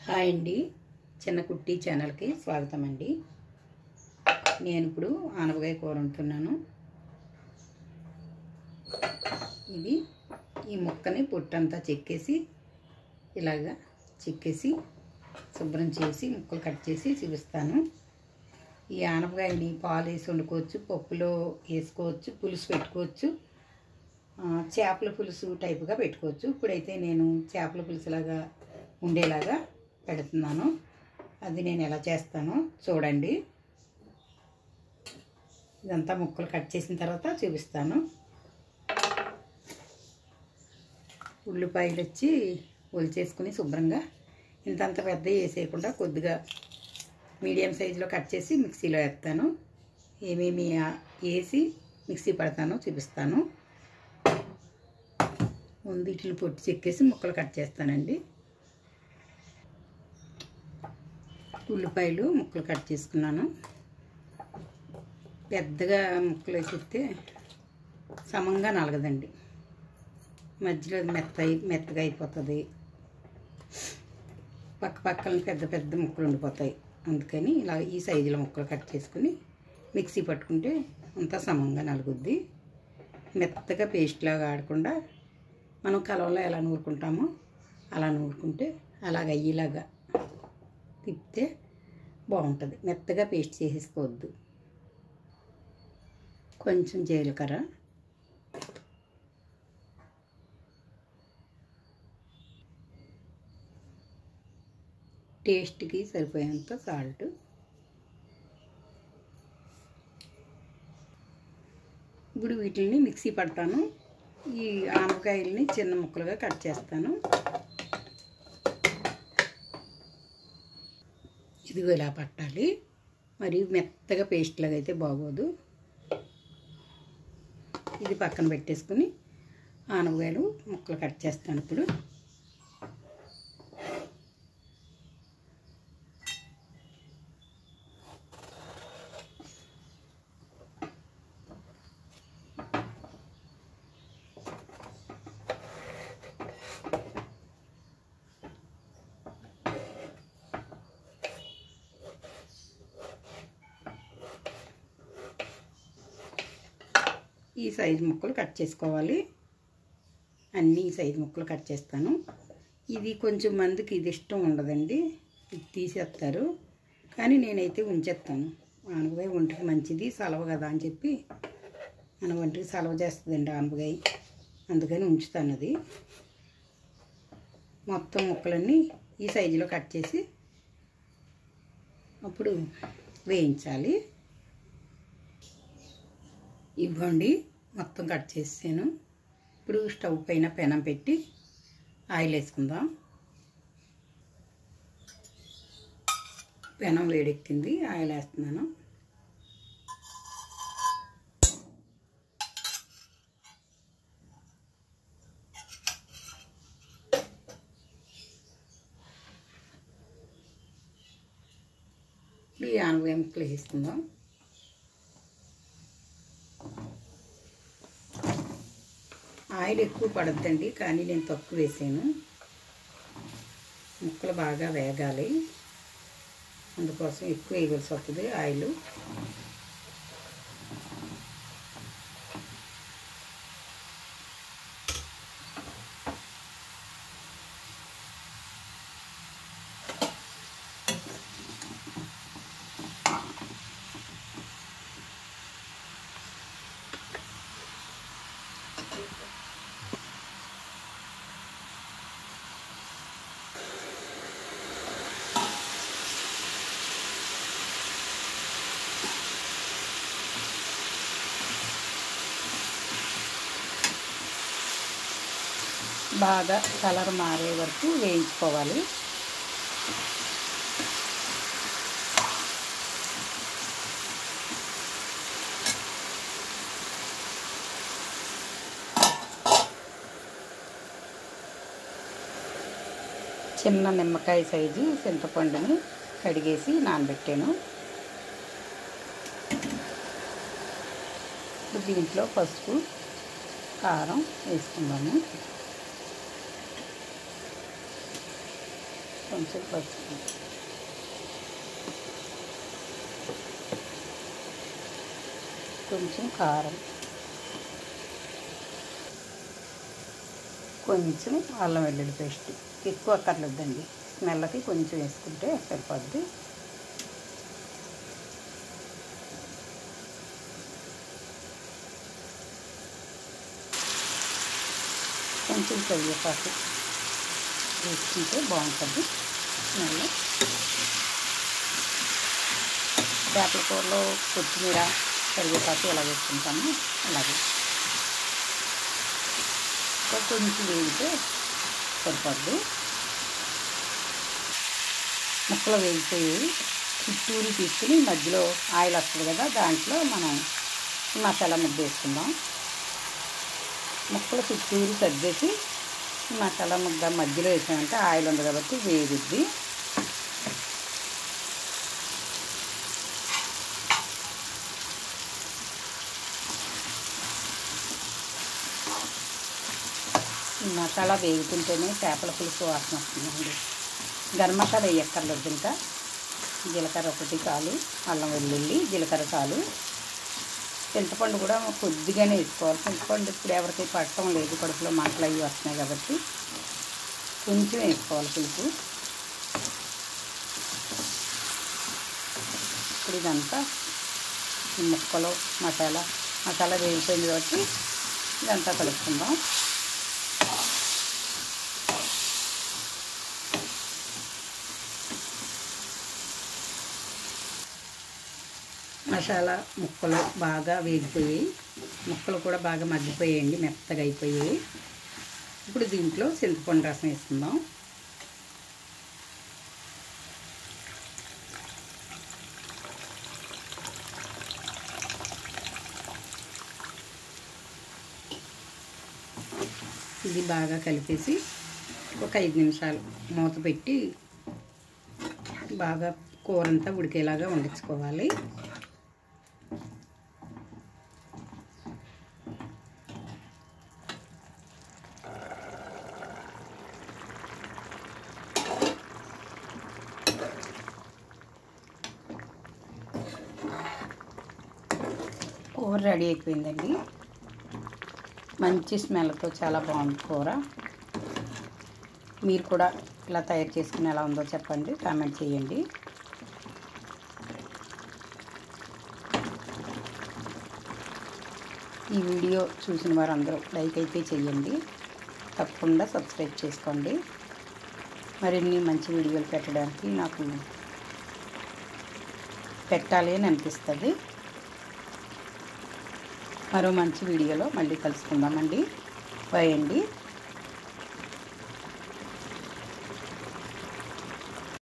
hi అండి చిన్న కుట్టి ఛానల్కి స్వాగతం అండి నేను ఇప్పుడు ఆనపకాయ కూర వండుతున్నాను ఇది ఈ ముక్కని పొట్టంతా చెక్కేసి ఇలాగా చెక్కేసి శుభ్రం చేసి ముక్కలు కట్ చేసి చూపిస్తాను ఈ ఆనపకాయని పాలు వేసి వండుకోవచ్చు పప్పులో వేసుకోవచ్చు పులుసు పెట్టుకోవచ్చు ఆ, చేపల పులుసు టైపుగా పెట్టుకోవచ్చు ఇప్పుడైతే నేను చేపల పులుసులాగా ఉండేలాగా పెడుతున్నాను అది నేను ఎలా చేస్తానో చూడండి ఇదంతా ముక్కలు కట్ చేసిన తర్వాత చూపిస్తాను ఉల్లిపాయలు వచ్చి ఒలిచేసుకుని శుభ్రంగా ఇంతంత పెద్ద వేసేయకుండా కొద్దిగా మీడియం సైజులో కట్ చేసి మిక్సీలో వేస్తాను ఏమేమి ఆ- వేసి మిక్సీ పడతానో చూపిస్తాను ముందు వీటిని పొట్టి చెక్కేసి ముక్కలు కట్ చేస్తానండి ఉల్లిపాయలు ముక్కలు కట్ చేసుకున్నాను పెద్దగా ముక్కలు వేసిస్తే సమంగా నలగదండి మధ్యలో అది మెత్త అయి- మెత్తగా అయిపోతుంది పక్క పక్కన పెద్ద పెద్ద ముక్కలు ఉండిపోతాయి అందుకని ఇలా ఈ సైజులో ముక్కలు కట్ చేసుకుని మిక్సీ పట్టుకుంటే అంతా సమంగా నలుగుద్ది మెత్తగా పేస్ట్ లాగా ఆడకుండా మనం కలవలో ఎలా నూరుకుంటామో అలా నూరుకుంటే అలాగ అయ్యేలాగా తిప్పితే బాగుంటుంది మెత్తగా పేస్ట్ చేసేసుకోవద్దు కొంచెం జీలకర్ర టేస్ట్కి సరిపోయేంత సాల్ట్ ఇప్పుడు వీటిని మిక్సీ పడతాను ఈ ఆనపకాయలని చిన్న ముక్కలుగా కట్ చేస్తాను ఇదిగో ఇలా పట్టాలి మరి మెత్తగా పేస్ట్ లాగా అయితే బాగోదు ఇది పక్కన పెట్టేసుకుని ఆనపకాయలు ముక్కలు కట్ చేస్తాను ఇప్పుడు ఈ సైజు ముక్కలు కట్ చేసుకోవాలి అన్ని ఈ సైజు ముక్కలు కట్ చేస్తాను ఇది కొంచెం మందికి ఇది ఇష్టం ఉండదండి ఇది తీసేస్తారు కానీ నేనైతే ఉంచేస్తాను ఆనపకాయ ఒంటికి మంచిది సలవ కదా అని చెప్పి మన ఒంటికి సలవ చేస్తుందండి ఆనపకాయ అందుకని ఉంచుతాను అది మొత్తం ముక్కలన్నీ ఈ సైజులో కట్ చేసి అప్పుడు వేయించాలి ఇవ్వండి మొత్తం కట్ చేసాను ఇప్పుడు స్టవ్ పైన పెనం పెట్టి ఆయిల్ వేసుకుందాం పెనం వేడెక్కింది ఆయిల్ వేస్తున్నాను ఈ ఆనపకాయ ముక్కలు వేసుకుందాం ఆయిల్ ఎక్కువ పడద్దండి కానీ నేను తక్కువ వేసాను ముక్కలు బాగా వేగాలి అందుకోసం ఎక్కువ వేయవలసి వస్తుంది ఆయిల్ బాగా కలర్ మారే వరకు వేయించుకోవాలి చిన్న నిమ్మకాయ సైజు చింతపండుని కడిగేసి నానబెట్టాను దీంట్లో పసుపు కారం వేసుకుందాము కొంచెం పసుపు కొంచెం కారం కొంచెం అల్లం వెల్లుల్లి పేస్ట్ ఎక్కువ అక్కర్లేదండి స్మెల్కి కొంచెం వేసుకుంటే సరిపోద్ది కొంచెం కరివేపాకు వేసుకుంటే బాగుంటుంది స్మెల్ చేపల కూరలో కొత్తిమీర కరివేపాకు ఎలా వేసుకుంటామో అలాగే ఇంకా కొంచెం వేగితే సరిపోద్ది ముక్కలు వేగిపోయి చుట్టూరు తీసుకుని మధ్యలో ఆయిల్ వస్తుంది కదా దాంట్లో మనం మసాలా ముద్ద వేసుకుందాం ముక్కలు చుట్టూరు సర్దేసి మసాలా ముద్ద మధ్యలో వేసామంటే ఆయిల్ ఉంది కాబట్టి వేగుద్ది ఈ మసాలా వేగుతుంటేనే చేపల పులుసు వాసన వస్తుందండి గరం మసాలా వేయక్కర్లేదు ఇంకా జీలకర్ర ఒకటి చాలు అల్లం వెల్లుల్లి జీలకర్ర చాలు చింతపండు కూడా కొద్దిగానే వేసుకోవాలి చింతపండు ఇప్పుడు ఎవరికి పట్టడం లేదు కడుపులో మంటలు అవి వస్తున్నాయి కాబట్టి కొంచెం వేసుకోవాలి పులుపు ఇప్పుడు ఇదంతా ఈ ముక్కలు మసాలా మసాలా వేగిపోయింది కాబట్టి ఇదంతా కలుపుకుందాం మసాలా ముక్కలు బాగా వేగిపోయాయి ముక్కలు కూడా బాగా మగ్గిపోయాయండి మెత్తగా అయిపోయాయి ఇప్పుడు దీంట్లో చింతపండు రసం వేసుకుందాం ఇది బాగా కలిపేసి ఒక ఐదు నిమిషాలు మూత పెట్టి బాగా కూర అంతా ఉడికేలాగా వండించుకోవాలి కూర రెడీ అయిపోయిందండి మంచి స్మెల్తో చాలా బాగుంది కూర మీరు కూడా ఇలా తయారు చేసుకుని ఎలా ఉందో చెప్పండి కామెంట్ చేయండి ఈ వీడియో చూసిన వారందరూ లైక్ అయితే చేయండి తప్పకుండా సబ్స్క్రైబ్ చేసుకోండి మరిన్ని మంచి వీడియోలు పెట్టడానికి నాకు పెట్టాలి అని అనిపిస్తుంది మరో మంచి వీడియోలో మళ్ళీ కలుసుకుందామండి బాయ్ అండి